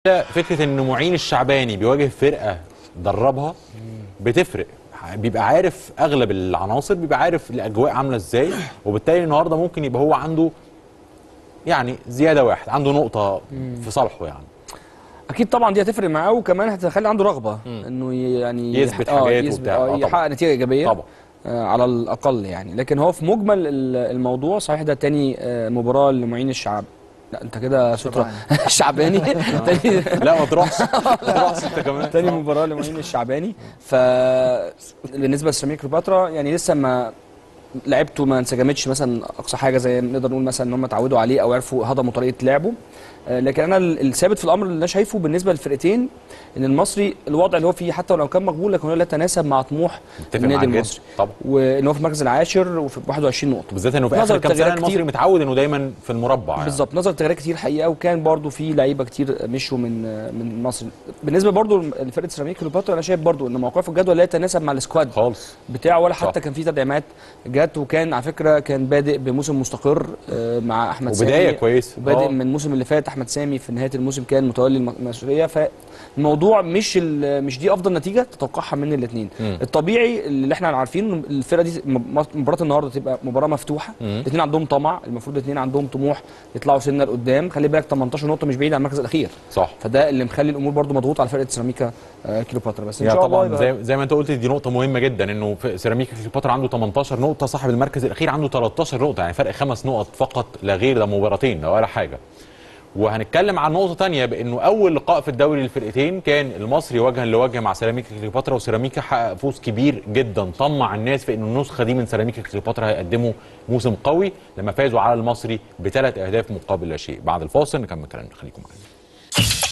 فكره ان معين الشعباني بيواجه فرقه دربها بتفرق بيبقى عارف اغلب العناصر بيبقى عارف الاجواء عامله ازاي وبالتالي النهارده ممكن يبقى هو عنده يعني زياده واحد عنده نقطه في صالحه يعني اكيد طبعا دي هتفرق معاه وكمان هتخلي عنده رغبه انه ي- يعني يثبت آه، حاجات يثبت وبتاع. آه آه، طبعاً. يحقق نتيجه ايجابيه طبعا آه على الاقل يعني لكن هو في مجمل ال- الموضوع صحيح ده تاني آه مباراه لمعين الشعب لا انت كده سترة الشعباني تاني لا ما تروحش ما تروحش انت كمان تاني مباراه لمعين الشعباني ف بالنسبه لسيراميكا كليوباترا يعني لسه ما لعبته ما انسجمتش مثلا اقصى حاجه زي نقدر نقول مثلا ان هم اتعودوا عليه او عرفوا هضموا طريقه لعبه آه، لكن انا ال- الثابت في الامر اللي انا شايفه بالنسبه للفرقتين ان المصري الوضع اللي هو فيه حتى لو كان مقبول لكن هو لا يتناسب مع طموح متفق النادي معاك جدا المصري طبعا وان هو في المركز العاشر وفي 21 نقطه بالذات انه في نظر اخر كام سنه التغييرات المصري كتير. متعود انه دايما في المربع يعني. بالظبط نظر تغييرات كتير حقيقه وكان برضو في لعيبه كتير مشوا من من مصر بالنسبه برضو لفرقه سيراميكا كليوباترا انا شايف برضو ان موقعه في الجدول لا يتناسب مع السكواد خالص بتاعه ولا صح. حتى كان في تدعيمات جت وكان على فكره كان بادئ بموسم مستقر آه، مع احمد سامي وبدايه كويسه وبادئ آه. من الموسم اللي فات احمد سامي في نهايه الموسم كان متولي الم- المسؤوليه فالموضوع مش ال- مش دي افضل نتيجه تتوقعها من الاثنين مم. الطبيعي اللي احنا عارفينه إن الفرقه دي م- مباراه النهارده تبقى مباراه مفتوحه مم. الاثنين عندهم طمع المفروض الاثنين عندهم طموح يطلعوا سنه لقدام خلي بالك 18 نقطه مش بعيد عن المركز الاخير صح فده اللي مخلي الامور برضو مضغوطه على فرقه سيراميكا آه، كليوباترا بس ان يا شاء الله طبعا يبقى زي زي ما انت قلت دي نقطه مهمه جدا انه في سيراميكا كليوباترا عنده 18 نقطه صاحب المركز الاخير عنده 13 نقطه يعني فرق خمس نقط فقط لا غير ده مباراتين ده ولا حاجه وهنتكلم عن نقطه تانية بانه اول لقاء في الدوري للفرقتين كان المصري وجها لوجه مع سيراميكا كليوباترا وسيراميكا حقق فوز كبير جدا طمع الناس في انه النسخه دي من سيراميكا كليوباترا هيقدموا موسم قوي لما فازوا على المصري بثلاث اهداف مقابل لا شيء بعد الفاصل نكمل كلامنا خليكم معانا